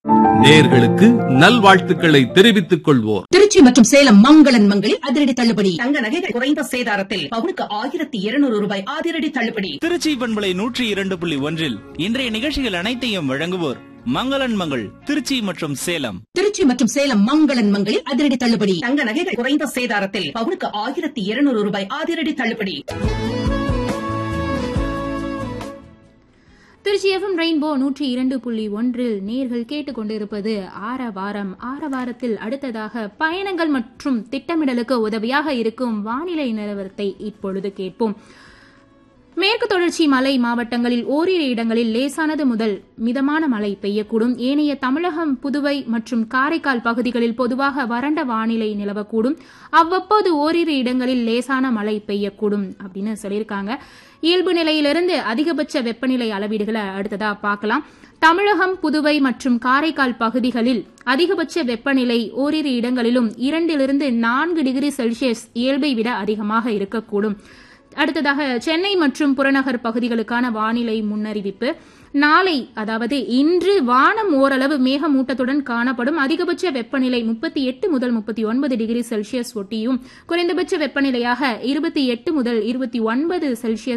நேர்களுக்கு நல்வாழ்த்துக்களை தெரிவித்துக் கொள்வோர் திருச்சி மற்றும் சேலம் மங்களன் மங்களில் அதிரடி தள்ளுபடி தங்க நகைகள் குறைந்த சேதாரத்தில் பவுனுக்கு ஆயிரத்தி இருநூறு ரூபாய் அதிரடி தள்ளுபடி திருச்சி பண்பலை நூற்றி இரண்டு புள்ளி ஒன்றில் இன்றைய நிகழ்ச்சிகள் அனைத்தையும் வழங்குவோர் மங்களன் மங்கள் திருச்சி மற்றும் சேலம் திருச்சி மற்றும் சேலம் மங்களன் மங்களில் அதிரடி தள்ளுபடி தங்க நகைகள் குறைந்த சேதாரத்தில் பவுனுக்கு ஆயிரத்தி இருநூறு ரூபாய் அதிரடி தள்ளுபடி திருச்சி எஃப்எம் ரெயின்போ நூற்றி இரண்டு புள்ளி ஒன்றில் நேர்கள் கேட்டுக்கொண்டிருப்பது ஆரவாரம் ஆரவாரத்தில் அடுத்ததாக பயணங்கள் மற்றும் திட்டமிடலுக்கு உதவியாக இருக்கும் வானிலை நிலவரத்தை இப்பொழுது கேட்போம் மேற்கு தொடர்ச்சி மலை மாவட்டங்களில் ஓரிரு இடங்களில் லேசானது முதல் மிதமான மழை பெய்யக்கூடும் ஏனைய தமிழகம் புதுவை மற்றும் காரைக்கால் பகுதிகளில் பொதுவாக வறண்ட வானிலை நிலவக்கூடும் அவ்வப்போது ஓரிரு இடங்களில் லேசான மழை பெய்யக்கூடும் அப்படின்னு சொல்லியிருக்காங்க இயல்பு நிலையிலிருந்து அதிகபட்ச வெப்பநிலை அளவீடுகளை அடுத்ததா பார்க்கலாம் தமிழகம் புதுவை மற்றும் காரைக்கால் பகுதிகளில் அதிகபட்ச வெப்பநிலை ஓரிரு இடங்களிலும் இரண்டிலிருந்து நான்கு டிகிரி செல்சியஸ் இயல்பை விட அதிகமாக இருக்கக்கூடும் அடுத்ததாக சென்னை மற்றும் புறநகர் பகுதிகளுக்கான வானிலை முன்னறிவிப்பு நாளை அதாவது இன்று வானம் ஓரளவு மேகமூட்டத்துடன் காணப்படும் அதிகபட்ச வெப்பநிலை முப்பத்தி எட்டு முதல் முப்பத்தி ஒன்பது டிகிரி செல்சியஸ் ஒட்டியும் குறைந்தபட்ச வெப்பநிலையாக இருபத்தி எட்டு முதல் இருபத்தி ஒன்பது செல்சியஸ்